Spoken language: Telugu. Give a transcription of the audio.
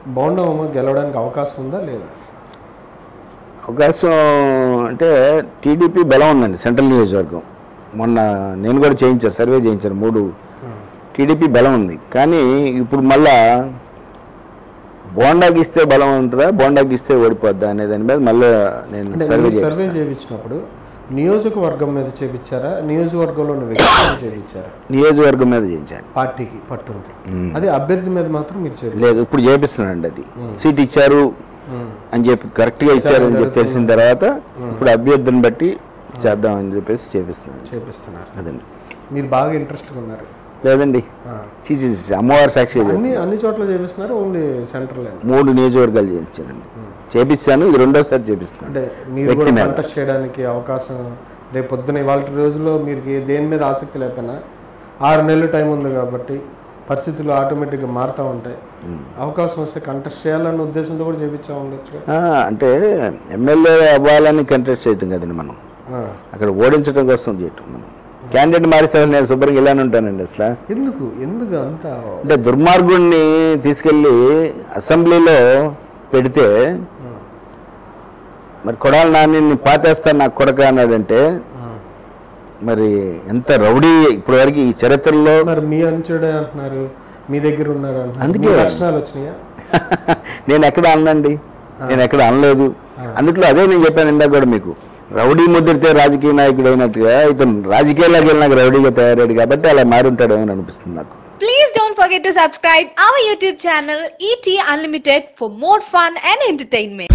బోండా ఉమ గెలవడానికి అవకాశం ఉందా లేదా అవకాశం అంటే టీడీపీ బలం ఉందండి సెంట్రల్ నియోజకవర్గం మొన్న నేను కూడా చేయించాను సర్వే చేయించాను మూడు టీడీపీ బలం ఉంది కానీ ఇప్పుడు మళ్ళా బోండాకి ఇస్తే బలం ఉంటుందా బోండాకి ఇస్తే ఓడిపోద్దా అనే దాని మీద మళ్ళీ నేను అంటే సర్వే మీరు సర్వే చేస్తాను చేయించినప్పుడు నియోజకవర్గం మీద చేపించారా నియోజకవర్గంలో ఉన్న వ్యక్తి మీద చేపించారా నియోజకవర్గం మీద చేయించాను పార్టీకి పట్టుంది అదే అభ్యర్థి మీద మాత్రం మీరు చేపించారు లేదు ఇప్పుడు చేపిస్తున్నానండి అది సీట్ ఇచ్చారు అని చెప్పి కరెక్ట్గా ఇచ్చారు అని చెప్పి తెలిసిన తర్వాత ఇప్పుడు అభ్యర్థిని బట్టి చేద్దామని చెప్పేసి చేపిస్తున్నాను చేపిస్తున్నారు అదండి మీరు బాగా ఇంట్రెస్ట్గా ఉన్నారు లేదండి ఆ. చీచి అమ్మవారి సాక్షి అన్ని అన్ని చోట్ల చేపిస్తున్నారు ఓన్లీ సెంట్రల్ మూడు నియోజకవర్గాలు చేయించానండి చేపించాను ఇది రెండోసారి చేపిస్తున్నాను అంటే మీరు వ్యక్తి కూడా మీద. కంటెస్ట్ చేయడానికి అవకాశం రేపు పొద్దున ఇవాళ రోజుల్లో మీరు ఏ- దేని మీద ఆసక్తి లేకపోయినా ఆరు నెలలు టైం ఉంది కాబట్టి పరిస్థితులు ఆటోమేటిక్గా మారుతూ ఉంటాయి అవకాశం వస్తే కంటెస్ట్ చేయాలన్న ఉద్దేశంతో కూడా చేపించా ఉండొచ్చు ఆ, అంటే ఎమ్మెల్యే అవ్వాలని కంటెస్ట్ చేయటం కదండి మనం అక్కడ ఓడించడం కోసం చేయటం మనం క్యాండిడేట్ మారిస్తే నేను శుభ్రంగా ఇలానే ఉంటానండి అసలు ఎందుకు ఎందుకు అంత అంటే దుర్మార్గుడిని తీసుకెళ్ళి అసెంబ్లీలో పెడితే మరి కొడాలి నాని పాతేస్తాను నాకు కొడక అన్నాడంటే మరి ఎంత రౌడీ ఇప్పటి వరకు ఈ చరిత్రలో మరి మీ అంచుడే అంటున్నారు మీ దగ్గర ఉన్నారు అంటున్నారు అందుకే. మీ లక్షణాలు వచ్చినాయా నేను ఎక్కడ అననండి నేను ఎక్కడ అనలేదు అందుట్లో అదే నేను చెప్పాను ఇందాక కూడా మీకు రౌడీ ముద్రితే రాజకీయ నాయకుడు అయినట్టుగా ఇతను రాజకీయాల్లోకి వెళ్ళినాక రౌడీగా తయారయ్యాడు కాబట్టి అలా మారి ఉంటాడేమో అని అనిపిస్తుంది నాకు Please don't forget to subscribe our YouTube channel ET Unlimited for more fun and entertainment.